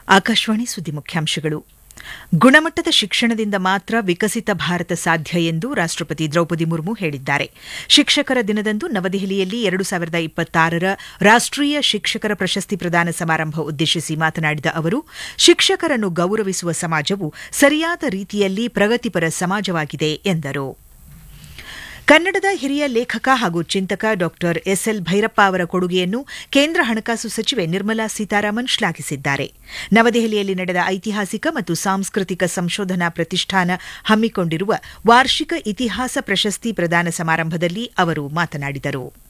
ಆಕಾಶವಾಣಿ ಸುದ್ದಿ ಮುಖ್ಯಾಂಶಗಳು ಗುಣಮಟ್ಟದ ಶಿಕ್ಷಣದಿಂದ ಮಾತ್ರ ವಿಕಸಿತ ಭಾರತ ಸಾಧ್ಯ ಎಂದು ರಾಷ್ಟಪತಿ ದ್ರೌಪದಿ ಮುರ್ಮು ಹೇಳಿದ್ದಾರೆ ಶಿಕ್ಷಕರ ದಿನದಂದು ನವದೆಹಲಿಯಲ್ಲಿ ಎರಡು ಸಾವಿರದ ಇಪ್ಪತ್ತಾರರ ರಾಷ್ಟೀಯ ಶಿಕ್ಷಕರ ಪ್ರಶಸ್ತಿ ಪ್ರದಾನ ಸಮಾರಂಭ ಉದ್ದೇಶಿಸಿ ಮಾತನಾಡಿದ ಅವರು ಶಿಕ್ಷಕರನ್ನು ಗೌರವಿಸುವ ಸಮಾಜವು ಸರಿಯಾದ ರೀತಿಯಲ್ಲಿ ಪ್ರಗತಿಪರ ಸಮಾಜವಾಗಿದೆ ಎಂದರು ಕನ್ನಡದ ಹಿರಿಯ ಲೇಖಕ ಹಾಗೂ ಚಿಂತಕ ಡಾ ಎಸ್ಎಲ್ ಭೈರಪ್ಪ ಅವರ ಕೊಡುಗೆಯನ್ನು ಕೇಂದ್ರ ಹಣಕಾಸು ಸಚಿವೆ ನಿರ್ಮಲಾ ಸೀತಾರಾಮನ್ ಶ್ಲಾಘಿಸಿದ್ದಾರೆ ನವದೆಹಲಿಯಲ್ಲಿ ನಡೆದ ಐತಿಹಾಸಿಕ ಮತ್ತು ಸಾಂಸ್ಕೃತಿಕ ಸಂಶೋಧನಾ ಪ್ರತಿಷ್ಠಾನ ಹಮ್ಮಿಕೊಂಡಿರುವ ವಾರ್ಷಿಕ ಇತಿಹಾಸ ಪ್ರಶಸ್ತಿ ಪ್ರದಾನ ಸಮಾರಂಭದಲ್ಲಿ ಅವರು ಮಾತನಾಡಿದರು